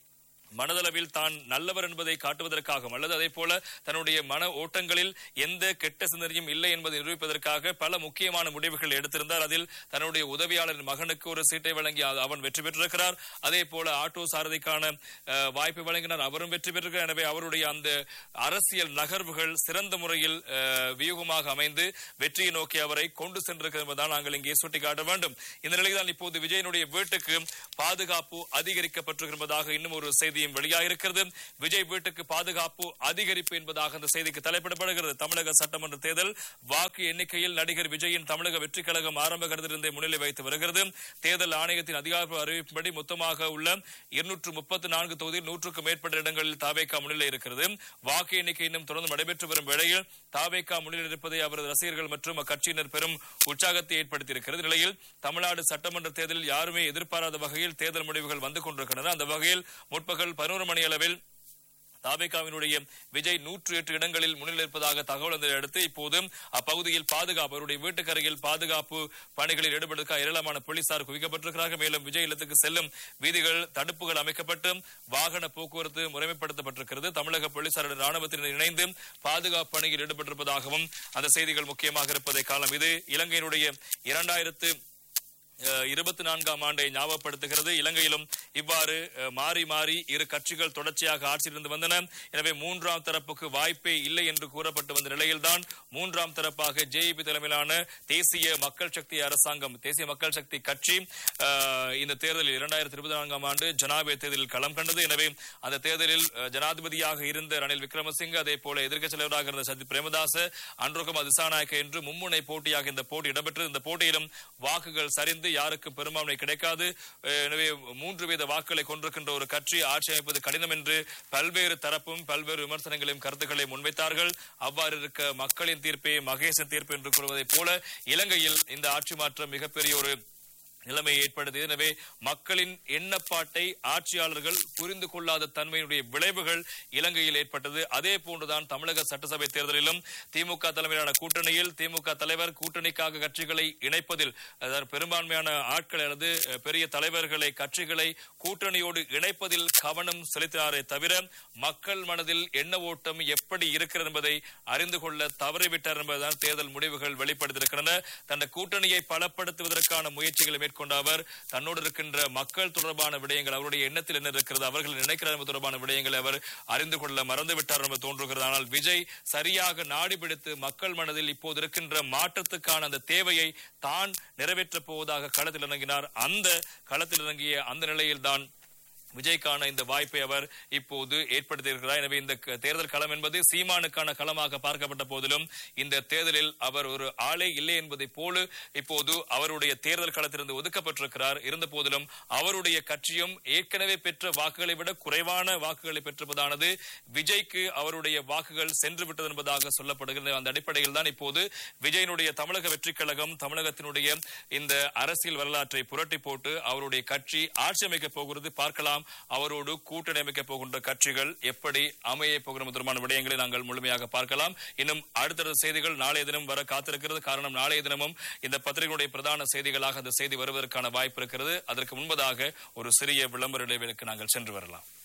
மனதளவில் தான் நல்லவர் என்பதை காட்டுவதற்காகவும் அல்லது அதே போல தன்னுடைய மன ஓட்டங்களில் எந்த கெட்ட சிந்தனையும் இல்லை என்பதை நிரூபிப்பதற்காக பல முக்கியமான முடிவுகள் எடுத்திருந்தார் அதில் தன்னுடைய உதவியாளரின் மகனுக்கு ஒரு சீட்டை வழங்கி அது- அவன் வெற்றி பெற்றிருக்கிறார் அதே போல ஆட்டோ சாரதிக்கான அஹ், வாய்ப்பை வழங்கினார் அவரும் வெற்றி பெற்றிருக்கிறார் எனவே அவருடைய அந்த அரசியல் நகர்வுகள் சிறந்த முறையில் அஹ், வியூகமாக அமைந்து வெற்றியை நோக்கி அவரை கொண்டு சென்றிருக்கிறது என்பதால் நாங்கள் இங்கே சுட்டிக்காட்ட வேண்டும் இந்த நிலையில் தான் இப்போது விஜயனுடைய வீட்டுக்கு பாதுகாப்பு அதிகரிக்கப்பட்டிருப்பதாக இன்னும் ஒரு செய்தியும் வெளியாகிருக்கிறது விஜய் வீட்டுக்கு பாதுகாப்பு அதிகரிப்பு என்பதாக அந்த செய்திக்கு தலைப்பிடப்படுகிறது தமிழக சட்டமன்ற தேர்தல் வாக்கு எண்ணிக்கையில் நடிகர் விஜயின் தமிழக வெற்றி கழகம் ஆரம்ப கருத்திலிருந்தே முன்னிலை வைத்து வருகிறது தேர்தல் ஆணையத்தின் அதிகாரப்பூர்வ அறிவிப்பின்படி மொத்தமாக உள்ள இருநூற்று முப்பத்தி நான்கு தொகுதியில் நூற்றுக்கும் மேற்பட்ட இடங்களில் தாவேகா முன்னிலை இருக்கிறது வாக்கு எண்ணிக்கை இன்னும் தொடர்ந்து நடைபெற்று வரும் வேளையில் தாவேகா முன்னிலை இருப்பதை அவரது ரசிகர்கள் மற்றும் அக்கட்சியினர் பெரும் உற்சாகத்தை ஏற்படுத்தியிருக்கிறது நிலையில் தமிழ்நாடு சட்டமன்ற தேர்தலில் யாருமே எதிர்பாராத வகையில் தேர்தல் முடிவுகள் வந்து கொண்டிருக்கின்றன அந்த வகையில் முற்பகல் பதினோரு மணி அளவில் தாவேகாவினுடைய விஜய் நூற்று எட்டு இடங்களில் முன்னிலை இருப்பதாக தகவல் வந்ததை அடுத்து இப்போது அப்பகுதியில் பாதுகாப்பு அவருடைய வீட்டுக்கருகில் பாதுகாப்பு பணிகளில் ஈடுபடுவதற்காக ஏராளமான போலீசார் குவிக்கப்பட்டிருக்கிறார்கள் மேலும் விஜய் இல்லத்துக்கு செல்லும் வீதிகள் தடுப்புகள் அமைக்கப்பட்டு வாகன போக்குவரத்து முறைமைப்படுத்தப்பட்டிருக்கிறது தமிழக போலீசாருடன் ராணுவத்தினர் இணைந்து பாதுகாப்பு பணியில் ஈடுபட்டிருப்பதாகவும் அந்த செய்திகள் முக்கியமாக இருப்பதை காலம் இது இலங்கையினுடைய இரண்டாயிரத்து அஹ், இருபத்தி நான்காம் ஆண்டை ஞாபகப்படுத்துகிறது இலங்கையிலும் இவ்வாறு அஹ், மாறி மாறி இரு கட்சிகள் தொடர்ச்சியாக ஆட்சியிலிருந்து வந்தன எனவே மூன்றாம் தரப்புக்கு வாய்ப்பே இல்லை என்று கூறப்பட்டு வந்த நிலையில்தான் மூன்றாம் தரப்பாக ஜேஇபி தலைமையிலான தேசிய மக்கள் சக்தி அரசாங்கம் தேசிய மக்கள் சக்தி கட்சி அஹ், இந்த தேர்தலில் இரண்டாயிரத்தி இருபத்தி நான்காம் ஆண்டு ஜனாதிபதி தேர்தலில் களம் கண்டது எனவே அந்த தேர்தலில் அஹ், ஜனாதிபதியாக இருந்த ரணில் விக்ரமசிங்க அதே போல எதிர்க்கட்சி தலைவராக இருந்த சஜித் பிரேமதாச அன்றுகுமா திசாநாயக்க என்று மும்முனை போட்டியாக இந்த போட்டி இடம்பெற்றது இந்த போட்டியிலும் வாக்குகள் சரிந்து யாருக்கும் பெரும்பான்மை கிடைக்காது அஹ், எனவே மூன்று வீத வாக்குகளை கொண்டிருக்கின்ற ஒரு கட்சி ஆட்சி அமைப்பது கடினம் என்று பல்வேறு தரப்பும் பல்வேறு விமர்சனங்களையும் கருத்துக்களை முன்வைத்தார்கள் அவ்வாறு இருக்க மக்களின் தீர்ப்பே மகேசன் தீர்ப்பு என்று கூறுவதைப் போல இலங்கையில் இந்த ஆட்சி மாற்றம் மிகப்பெரிய ஒரு நிலைமை ஏற்படுது எனவே மக்களின் எண்ணப்பாட்டை ஆட்சியாளர்கள் புரிந்து கொள்ளாத தன்மையினுடைய விளைவுகள் இலங்கையில் ஏற்பட்டது அதே போன்றுதான் தமிழக சட்டசபை தேர்தலிலும் திமுக தலைமையிலான கூட்டணியில் திமுக தலைவர் கூட்டணிக்காக கட்சிகளை இணைப்பதில் அதாவது பெரும்பான்மையான ஆட்கள் அல்லது அஹ், பெரிய தலைவர்களை கட்சிகளை கூட்டணியோடு இணைப்பதில் கவனம் செலுத்தினாரே தவிர மக்கள் மனதில் எண்ண ஓட்டம் எப்படி இருக்கிறது என்பதை அறிந்து கொள்ள தவறிவிட்டார் என்பதுதான் தேர்தல் முடிவுகள் வெளிப்படுத்தியிருக்கின்றன தன் கூட்டணியை பலப்படுத்துவதற்கான முயற்சிகளை மேற்கொண்ட அவர் தன்னோடு இருக்கின்ற மக்கள் தொடர்பான விடயங்கள் அவருடைய எண்ணத்தில் என்ன இருக்கிறது அவர்கள் நினைக்கிறார் என்பது தொடர்பான விடயங்களை அவர் அறிந்து கொள்ள மறந்துவிட்டார் என்று தோன்றுகிறது ஆனால் விஜய் சரியாக நாடி பிடித்து மக்கள் மனதில் இப்போது இருக்கின்ற மாற்றத்துக்கான அந்த தேவையை தான் நிறைவேற்றப் போவதாக களத்தில் இறங்கினார் அந்த களத்தில் இறங்கிய அந்த நிலையில்தான் விஜய்க்கான இந்த வாய்ப்பை அவர் இப்போது ஏற்படுத்தியிருக்கிறார் எனவே இந்த க- தேர்தல் களம் என்பது சீமானுக்கான களமாக பார்க்கப்பட்ட போதிலும் இந்த தேர்தலில் அவர் ஒரு ஆளே இல்லை என்பதை போல இப்போது அவருடைய தேர்தல் களத்திலிருந்து ஒதுக்கப்பட்டிருக்கிறார் இருந்த போதிலும் அவருடைய கட்சியும் ஏற்கனவே பெற்ற வாக்குகளை விட குறைவான வாக்குகளை பெற்றிருப்பதானது விஜய்க்கு அவருடைய வாக்குகள் சென்று விட்டது என்பதாக சொல்லப்படுகிறது அந்த அடிப்படையில் தான் இப்போது விஜயனுடைய தமிழக வெற்றிக் கழகம் தமிழகத்தினுடைய இந்த அரசியல் வரலாற்றை புரட்டி போட்டு அவருடைய கட்சி ஆட்சி அமைக்கப் போகிறது பார்க்கலாம் அவரோடு கூட்டணி அமைக்கப் போகின்ற கட்சிகள் எப்படி அமைய போகிற தொடர்பான விடயங்களை நாங்கள் முழுமையாக பார்க்கலாம் இன்னும் அடுத்தடுத்த செய்திகள் நாளைய தினம் வர காத்திருக்கிறது காரணம் நாளைய தினமும் இந்த பத்திரிகையுடைய பிரதான செய்திகளாக அந்த செய்தி வருவதற்கான வாய்ப்பு இருக்கிறது அதற்கு முன்பதாக ஒரு சிறிய விளம்பர இடைவெளிக்கு நாங்கள் சென்று வரலாம்